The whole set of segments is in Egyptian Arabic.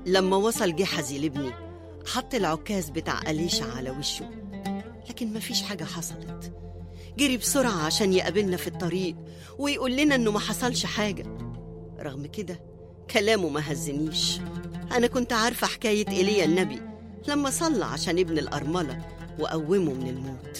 لما وصل جحزي لابني حط العكاز بتاع أليشع على وشه لكن مفيش حاجة حصلت جري بسرعة عشان يقابلنا في الطريق ويقول لنا إنه ما حصلش حاجة رغم كده كلامه ما هزنيش أنا كنت عارفة حكاية إيليا النبي لما صلى عشان ابن الأرملة وقومه من الموت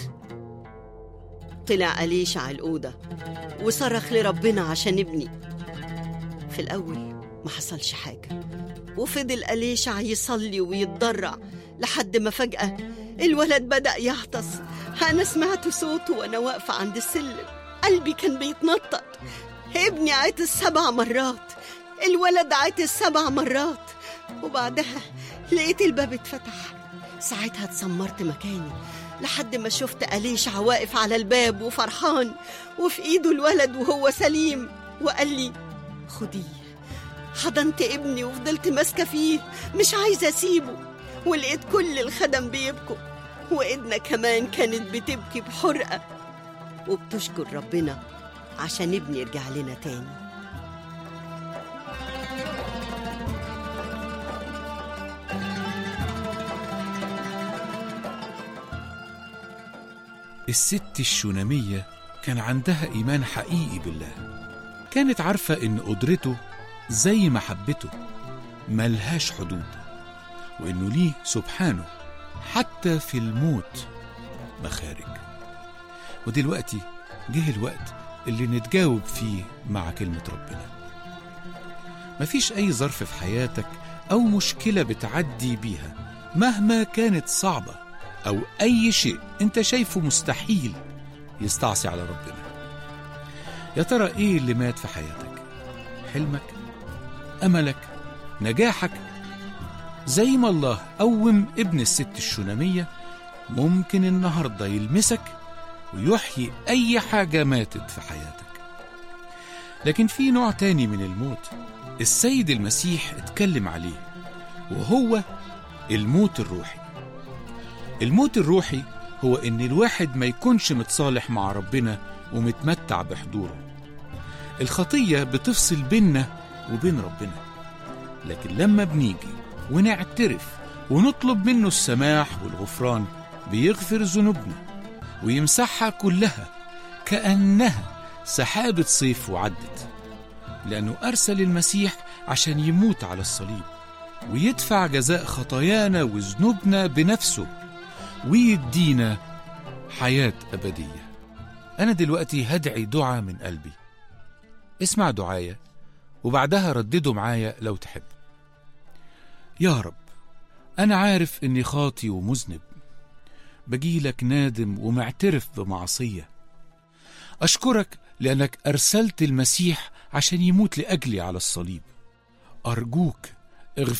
طلع أليشع الأوضة وصرخ لربنا عشان ابني في الأول ما حصلش حاجة وفضل أليشع يصلي ويتضرع لحد ما فجأة الولد بدأ يعطس أنا سمعت صوته وأنا واقفة عند السلم قلبي كان بيتنطط ابني عطس سبع مرات الولد عطس سبع مرات وبعدها لقيت الباب اتفتح ساعتها اتسمرت مكاني لحد ما شفت أليشع واقف على الباب وفرحان وفي إيده الولد وهو سليم وقال لي خديه حضنت ابني وفضلت ماسكة فيه مش عايزة أسيبه ولقيت كل الخدم بيبكوا وإيدنا كمان كانت بتبكي بحرقة وبتشكر ربنا عشان ابني يرجع لنا تاني الست الشونامية كان عندها إيمان حقيقي بالله كانت عارفة إن قدرته زي محبته ملهاش حدود وإنه ليه سبحانه حتى في الموت مخارج ودلوقتي جه الوقت اللي نتجاوب فيه مع كلمة ربنا مفيش أي ظرف في حياتك أو مشكلة بتعدي بيها مهما كانت صعبة أو أي شيء أنت شايفه مستحيل يستعصي على ربنا يا ترى إيه اللي مات في حياتك حلمك أملك نجاحك زي ما الله قوم ابن الست الشونامية ممكن النهاردة يلمسك ويحيي أي حاجة ماتت في حياتك لكن في نوع تاني من الموت السيد المسيح اتكلم عليه وهو الموت الروحي الموت الروحي هو إن الواحد ما يكونش متصالح مع ربنا ومتمتع بحضوره الخطية بتفصل بيننا وبين ربنا لكن لما بنيجي ونعترف ونطلب منه السماح والغفران بيغفر ذنوبنا ويمسحها كلها كأنها سحابة صيف وعدت لأنه أرسل المسيح عشان يموت على الصليب ويدفع جزاء خطايانا وذنوبنا بنفسه ويدينا حياة أبدية أنا دلوقتي هدعي دعاء من قلبي اسمع دعايا وبعدها ردده معايا لو تحب يا رب أنا عارف إني خاطي ومذنب بجيلك نادم ومعترف بمعصية أشكرك لأنك أرسلت المسيح عشان يموت لأجلي على الصليب أرجوك